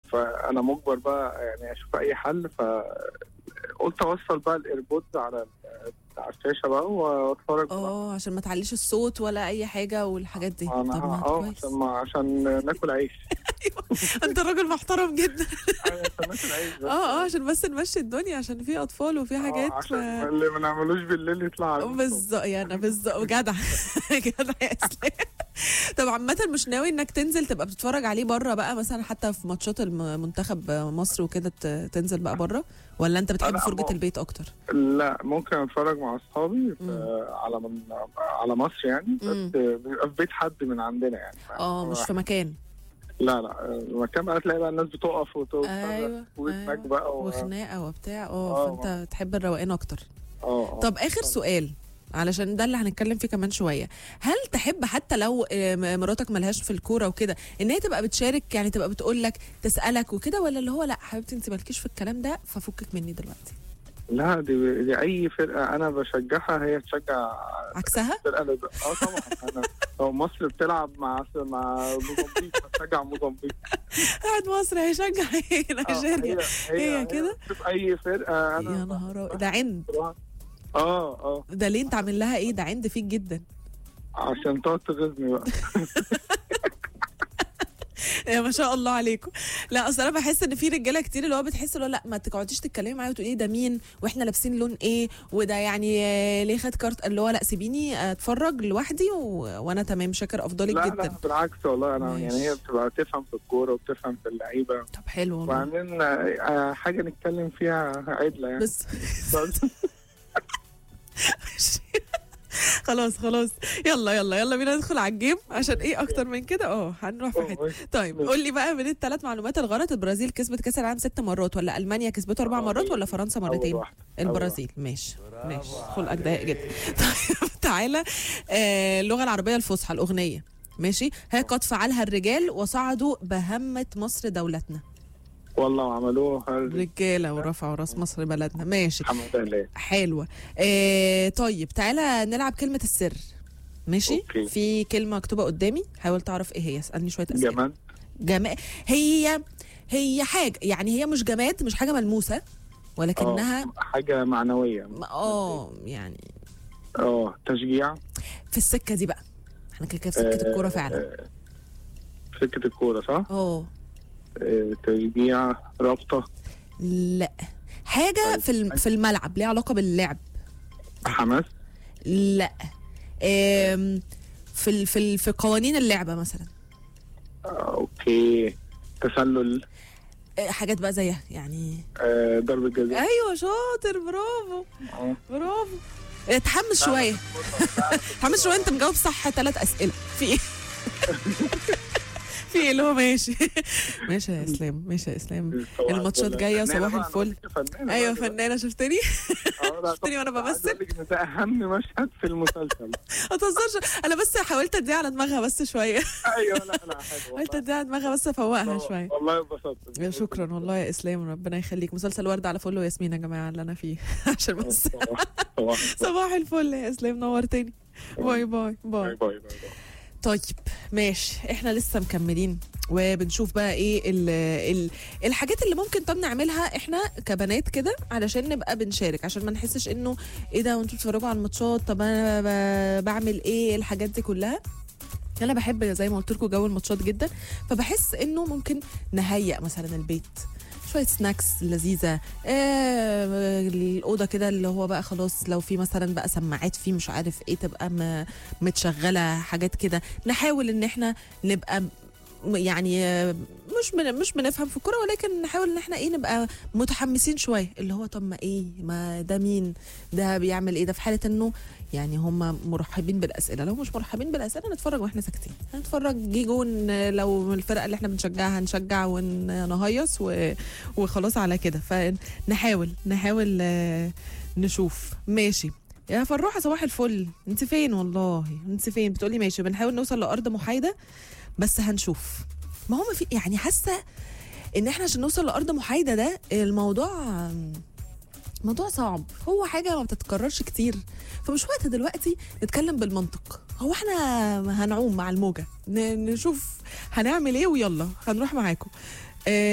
فانا مجبر بقى يعني اشوف اي حل فقلت اوصل بقى الايربودز على على الشاشه بقى واتفرج بقى. اه عشان ما تعليش الصوت ولا اي حاجه والحاجات دي طب انا ما اه كويس عشان ما عشان ناكل عيش انت راجل محترم جدا أيوة، عشان ناكل عيش بس. اه اه عشان بس نمشي الدنيا عشان في اطفال وفي آه، حاجات عشان ف... اللي ما نعملوش بالليل يطلع على الصبح. بالظبط يا انا بالظبط جدع جدع يا اسلام طب عامة مش ناوي انك تنزل تبقى بتتفرج عليه بره بقى مثلا حتى في ماتشات المنتخب مصر وكده ت- تنزل بقى بره ولا انت بتحب لا، فرجة ما- البيت اكتر؟ لا ممكن اتفرج مع اصحابي مم. في- على من على مصر يعني بس مم. بيبقى في بيت حد من عندنا يعني اه مش في مكان لا لا المكان بقى تلاقي بقى الناس بتقف وتقف ايوه وهناك ايوه بقى و... وخناقه وبتاع اه آه. فانت تحب الروقان اكتر اه آه. طب اخر سؤال علشان ده اللي هنتكلم فيه كمان شويه هل تحب حتى لو آه، م- مراتك ملهاش في الكوره وكده ان هي تبقى بتشارك يعني تبقى بتقول لك تسالك وكده ولا اللي هو لا حبيبتي انت مالكيش في الكلام ده ففكك مني دلوقتي لا دي, دي اي فرقه انا بشجعها هي تشجع عكسها الفرقه اللي اه طبعا انا لو مصر بتلعب مع مع موزمبيق بشجع موزمبيق قاعد مصر هيشجع ايه آه، نيجيريا هي كده؟ شوف اي فرقه انا يا نهار ده عند اه اه ده ليه انت عامل لها ايه ده عند فيك جدا عشان تقعد تغيظني بقى يا ما شاء الله عليكم لا اصل انا بحس ان في رجاله كتير اللي هو بتحس اللي هو لا ما تقعديش تتكلمي معايا وتقولي ده مين واحنا لابسين لون ايه وده يعني آه، ليه خد كارت اللي هو لا سيبيني اتفرج لوحدي و... وانا تمام شاكر افضلك لا جدا لا بالعكس والله انا ماشي. يعني هي بتبقى تفهم في الكوره وبتفهم في اللعيبه طب حلو والله وبعدين آه، حاجه نتكلم فيها عدله يعني بس خلاص خلاص يلا يلا يلا بينا ندخل على الجيم عشان ايه اكتر من كده اه هنروح في حته طيب قول لي بقى من الثلاث معلومات الغلط البرازيل كسبت كاس العالم ست مرات ولا المانيا كسبته اربع مرات ولا فرنسا مرتين أول واحدة. أول البرازيل ماشي ماشي خلقك ضيق جدا طيب تعالى آه، اللغه العربيه الفصحى الاغنيه ماشي هي قد فعلها الرجال وصعدوا بهمة مصر دولتنا والله وعملوها رجالة ورفعوا راس مصر بلدنا ماشي الحمد لله حلوة آه طيب تعالى نلعب كلمة السر ماشي أوكي. في كلمة مكتوبة قدامي حاول تعرف ايه هي اسألني شوية أسئلة جمال جماد هي هي حاجة يعني هي مش جماد مش حاجة ملموسة ولكنها آه، حاجه معنويه اه يعني اه تشجيع في السكة دي بقى احنا كده كده في سكة الكورة فعلا آه، سكه الكوره صح؟ اه آه، تشجيع رابطه لا حاجة في الم- في الملعب ليها علاقة باللعب حماس لا آم، في ال- في ال- في قوانين اللعبة مثلا آه، اوكي تسلل آه، حاجات بقى زيها يعني آه، ضربه جزاء ايوه شاطر برافو آه. برافو اتحمس شويه اتحمس شويه انت مجاوب صح ثلاث اسئله في ايه في ايه اللي هو ماشي ماشي يا اسلام ماشي يا اسلام صباح الماتشات الفل. جايه فنانة وصباح بقى، الفل أنا فنانة ايوه بقى. فنانه شفتني آه، لا، شفتني وأنا طبعاً. عايز بمثل؟ أقول لك إن ده اهم مشهد في المسلسل ما تهزرش انا بس حاولت اديها على دماغها بس شويه ايوه لا لا حلو حاولت والله. اديها على دماغها بس افوقها والله- شويه والله اتبسطت يا شكرا والله يا اسلام ربنا يخليك مسلسل ورد على فل وياسمين يا جماعه اللي انا فيه عشان بس صباح- صباح الفل. صباح الفل يا اسلام نورتني باي باي باي باي باي باي طيب ماشي احنا لسه مكملين وبنشوف بقى ايه ال ال الحاجات اللي ممكن طب نعملها احنا كبنات كده علشان نبقى بنشارك عشان ما نحسش انه ايه ده وانتوا بتتفرجوا على الماتشات طب انا ب- بعمل ايه الحاجات دي كلها انا بحب زي ما قلت لكم جو الماتشات جدا فبحس انه ممكن نهيئ مثلا البيت شويه سناكس لذيذه آه الاوضه كده اللي هو بقى خلاص لو في مثلا بقى سماعات فيه مش عارف ايه تبقى م- متشغله حاجات كده نحاول ان احنا نبقى م- يعني آه، مش من مش بنفهم في الكوره ولكن نحاول ان احنا ايه نبقى متحمسين شويه اللي هو طب ما ايه ما ده مين ده بيعمل ايه ده في حاله انه يعني هم مرحبين بالاسئله لو مش مرحبين بالاسئله نتفرج واحنا ساكتين نتفرج جه جون آه، لو من الفرقه اللي احنا بنشجعها نشجع ونهيص و... وخلاص على كده فنحاول نحاول آه، نشوف ماشي يا فروحه صباح الفل انت فين والله انت فين بتقولي ماشي بنحاول نوصل لارض محايده بس هنشوف ما هو ما في يعني حاسه ان احنا عشان نوصل لارض محايده ده الموضوع موضوع صعب هو حاجه ما بتتكررش كتير فمش وقت دلوقتي نتكلم بالمنطق هو احنا هنعوم مع الموجه ن- نشوف هنعمل ايه ويلا هنروح معاكم آه